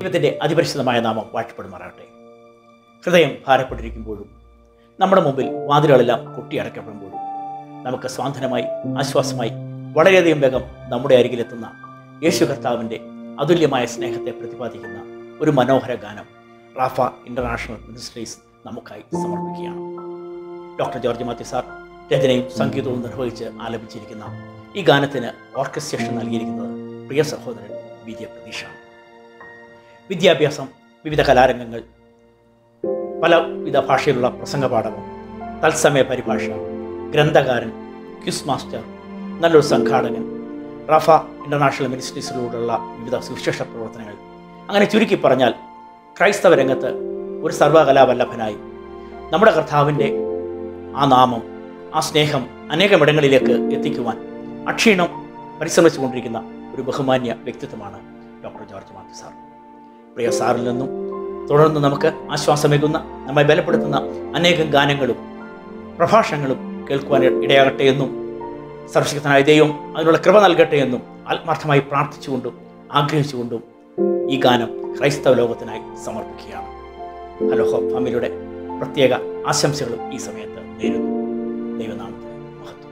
ദൈവത്തിൻ്റെ അതിപരിശുദ്ധമായ നാമം വാഴ്ചപ്പെടുമാറാകട്ടെ ഹൃദയം ഭാരപ്പെട്ടിരിക്കുമ്പോഴും നമ്മുടെ മുമ്പിൽ വാതിലുകളെല്ലാം കൊട്ടിയടക്കപ്പെടുമ്പോഴും നമുക്ക് സ്വാന്തനമായി ആശ്വാസമായി വളരെയധികം വേഗം നമ്മുടെ അരികിലെത്തുന്ന യേശു കർത്താവിൻ്റെ അതുല്യമായ സ്നേഹത്തെ പ്രതിപാദിക്കുന്ന ഒരു മനോഹര ഗാനം റാഫ ഇൻ്റർനാഷണൽ മിനിസ്ട്രീസ് നമുക്കായി സമർപ്പിക്കുകയാണ് ഡോക്ടർ ജോർജ് മാത്യു സാർ രചനയും സംഗീതവും നിർവഹിച്ച് ആലപിച്ചിരിക്കുന്ന ഈ ഗാനത്തിന് ഓർക്കസ്ട്രേഷൻ നൽകിയിരിക്കുന്നത് പ്രിയ സഹോദരൻ വി ജെ പ്രതീഷാണ് വിദ്യാഭ്യാസം വിവിധ കലാരംഗങ്ങൾ പലവിധ ഭാഷയിലുള്ള പ്രസംഗപാഠവും തത്സമയ പരിഭാഷ ഗ്രന്ഥകാരൻ ക്വിസ് മാസ്റ്റർ നല്ലൊരു സംഘാടകൻ റഫ ഇൻ്റർനാഷണൽ മിനിസ്ട്രീസിലൂടെയുള്ള വിവിധ സുവിശേഷ പ്രവർത്തനങ്ങൾ അങ്ങനെ ചുരുക്കി പറഞ്ഞാൽ ക്രൈസ്തവ രംഗത്ത് ഒരു സർവകലാവല്ലഭനായി നമ്മുടെ കർത്താവിൻ്റെ ആ നാമം ആ സ്നേഹം അനേകമിടങ്ങളിലേക്ക് എത്തിക്കുവാൻ അക്ഷീണം പരിശ്രമിച്ചുകൊണ്ടിരിക്കുന്ന ഒരു ബഹുമാന്യ വ്യക്തിത്വമാണ് ഡോക്ടർ ജോർജ് മാത്യു സാർ പ്രിയ സാറിൽ നിന്നും തുടർന്ന് നമുക്ക് ആശ്വാസമേകുന്ന നമ്മെ ബലപ്പെടുത്തുന്ന അനേകം ഗാനങ്ങളും പ്രഭാഷണങ്ങളും കേൾക്കുവാൻ ഇടയാകട്ടെ എന്നും സർവശക്തനായ ദൈവം അതിനുള്ള കൃപ നൽകട്ടെ എന്നും ആത്മാർത്ഥമായി പ്രാർത്ഥിച്ചുകൊണ്ടും ആഗ്രഹിച്ചുകൊണ്ടും ഈ ഗാനം ക്രൈസ്തവ ലോകത്തിനായി സമർപ്പിക്കുകയാണ് ഹലോ ഹോ ഫാമിലിയുടെ പ്രത്യേക ആശംസകളും ഈ സമയത്ത് നേരുന്നു ദൈവനാമത്തിന് മഹത്വം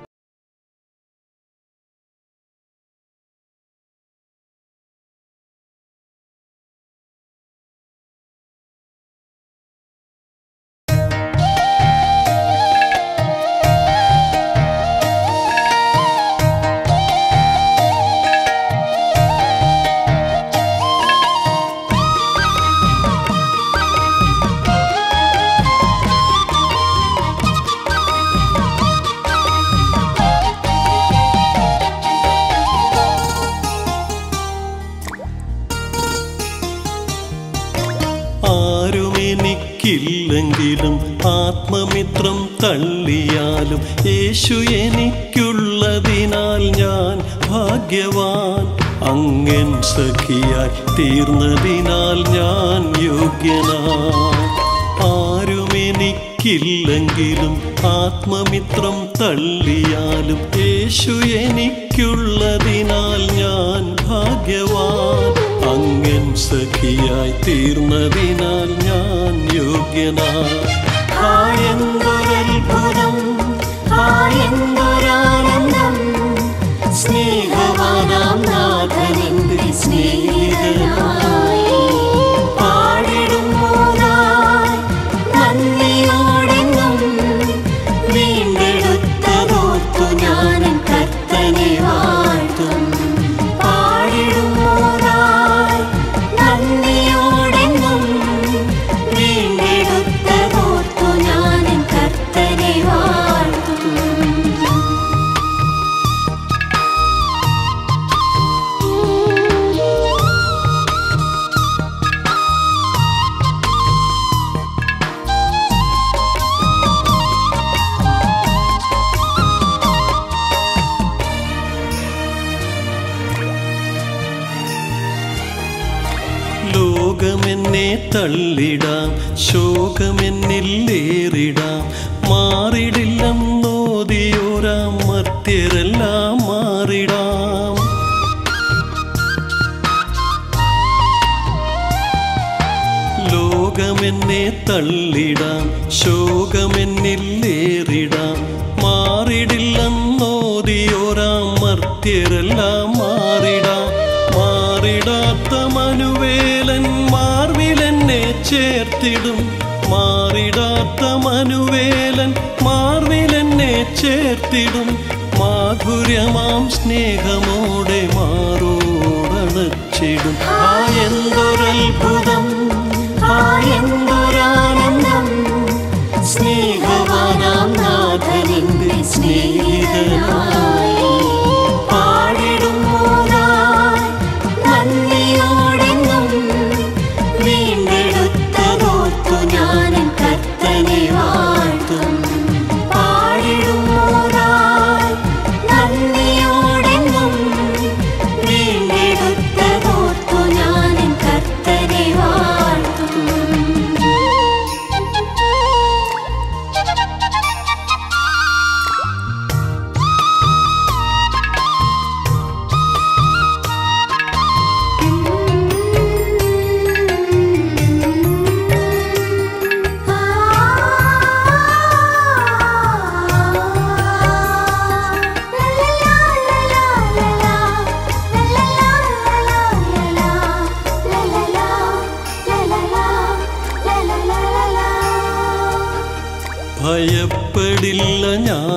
ആരുമെനിക്കില്ലെങ്കിലും ആത്മമിത്രം തള്ളിയാലും യേശു എനിക്കുള്ളതിനാൽ ഞാൻ ഭാഗ്യവാൻ അങ്ങൻ സഖിയായി തീർന്നതിനാൽ ഞാൻ യോഗ്യനാൻ ആരുമെനിക്കില്ലെങ്കിലും ആത്മമിത്രം തള്ളിയാലും യേശു എനിക്കുള്ളതിനാൽ ഞാൻ ഭാഗ്യവാൻ അങ്ങൻ സഖിയായി തീർന്നതിനാൽ ഞാൻ യോഗ്യനാൻ ആയെന്തൊരത്ഭുതം ആയെന്തൊരാനന്ദം സ്നേഹവാനാം നാഥനെന്റെ സ്നേഹിതനായി പാടിടും മോനായി നന്ദിയോടെന്നും വീണ്ടെടുത്തതോർത്തു ഞാനൻ കർത്തനെ വാഴ്ത്തും പാടിടും മോനായി നന്ദിയോടെന്നും വീണ്ടെടുത്തതോർത്തു ഞാനൻ കർത്തനെ വാഴ്ത്തും ലോകമെന്നെ തള്ളിടാം ശോകമെന്നില്ലേറിടാം മാറിടില്ലെന്നോതിയോരാം മർത്യരെല്ലാം മാറിടാം ലോകമെന്നെ തള്ളിടാം ശോകമെന്നില്ലേറിടാം മാറിടില്ലെന്നോതിയോരാം മർത്യരെല്ലാം മാറിടാം മാറിടാത്ത മനുവേലൻ മാർവിലെന്നെ ചേർത്തിടും മാറിടാത്ത മനുവേലൻ മാർവിലെന്നെ ചേർത്തിടും മാധുര്യമാം സ്നേഹമോടെ മാറോടണച്ചിടും ആയെന്തൊരത്ഭുതം ആയെന്തൊരാനന്ദം സ്നേഹവാനാം നാഥനെന്റെ സ്നേഹിതനായി പാടിടും മോനായി നന്ദിയോടെന്നും വീണ്ടെടുത്തതോർത്തു ഞാനൻ കർത്തനെ വാഴ്ത്തും പാടിടും മോനായി നന്ദിയോടെന്നും വീണ്ടെടുത്തതോർത്തു ഞാനൻ കർത്തനെ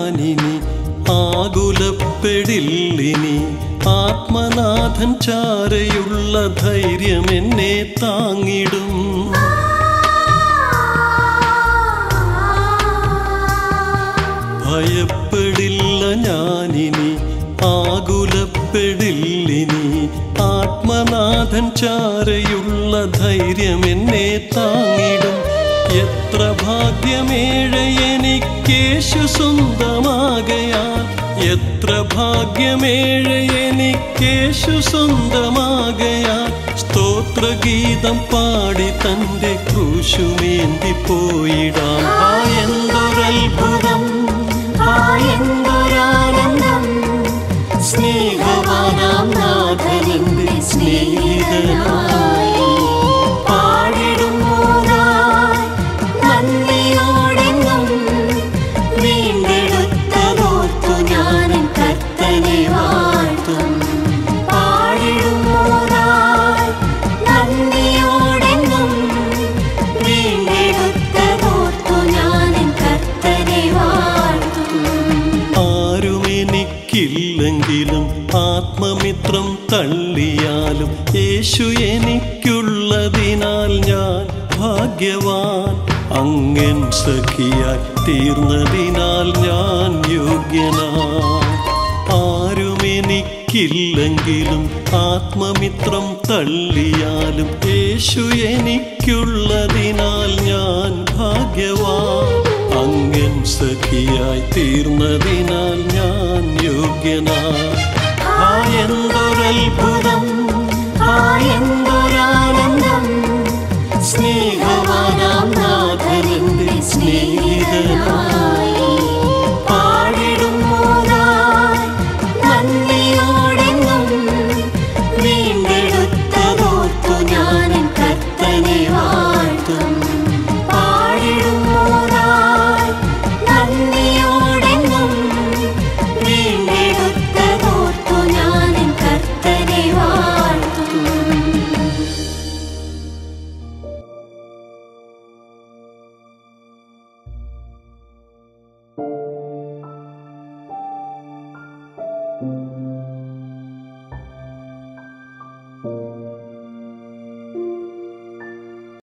ഞാനിനി ആകുലപ്പെടില്ലിനി ആത്മനാഥൻ ചാരയുള്ള ധൈര്യം എന്നെ താങ്ങിടും ഭയപ്പെടില്ല ഞാനിനി ആകുലപ്പെടില്ലിനി ആത്മനാഥൻ ചാരയുള്ള ധൈര്യം എന്നെ താങ്ങിടും എത്ര ഭാഗ്യമേഴ എനിക്കേശു സ്വന്തമാകയാൽ എത്ര ഭാഗ്യമേഴ എനിക്കേശു സ്വന്തമാകയാൽ സ്തോത്രഗീതം പാടി തൻ്റെ ക്രൂശുമേന്തി പോയിടാം ആ എന്തൊരത്ഭുതം ആ എന്തൊരാനന്ദം സ്നേഹവാനാം നാഥനെന്റെ സ്നേഹിതനായി പാടിടുമ്പോഴായി നന്ദിയോടെന്നും വീണ്ടെടുത്തതോർത്തു ഞാനും കർത്തനെ വാഴ്ത്തും പാടിടുമ്പോഴായി നന്ദിയോടെന്നും വീണ്ടെടുത്തതോർത്തു ഞാനും കർത്തനെ വാഴ്ത്തും ആരുമെനിക്കില്ലെങ്കിലും ആത്മമിത്രം തള്ളിയാലും യേശു എനിക്കുള്ളതിനാൽ ഞാൻ ഭാഗ്യവാൻ അങ്ങൻ സഖിയായി തീർന്നതിനാൽ ഞാൻ യോഗ്യനാൻ ആരുമെനിക്കില്ലെങ്കിലും ആത്മമിത്രം തള്ളിയാലും യേശു എനിക്കുള്ളതിനാൽ ഞാൻ ഭാഗ്യവാൻ അങ്ങൻ സഖിയായി തീർന്നതിനാൽ ഞാൻ യോഗ്യനാൻ ആ എന്തൊരത്ഭുതം ആ എന്തൊരാനന്ദം സ്നേഹവാനാം നാഥനെന്റെ സ്നേഹിതനായി പാടിടുമ്പോഴായി നന്ദിയോടെന്നും വീണ്ടെടുത്തതോർത്തു ഞാനും കർത്തനെ വാഴ്ത്തും പാടിടുമ്പോഴായി നന്ദിയോടെന്നും വീണ്ടെടുത്തതോർത്തു ഞാനും കർത്തനെ വാഴ്ത്തും ആ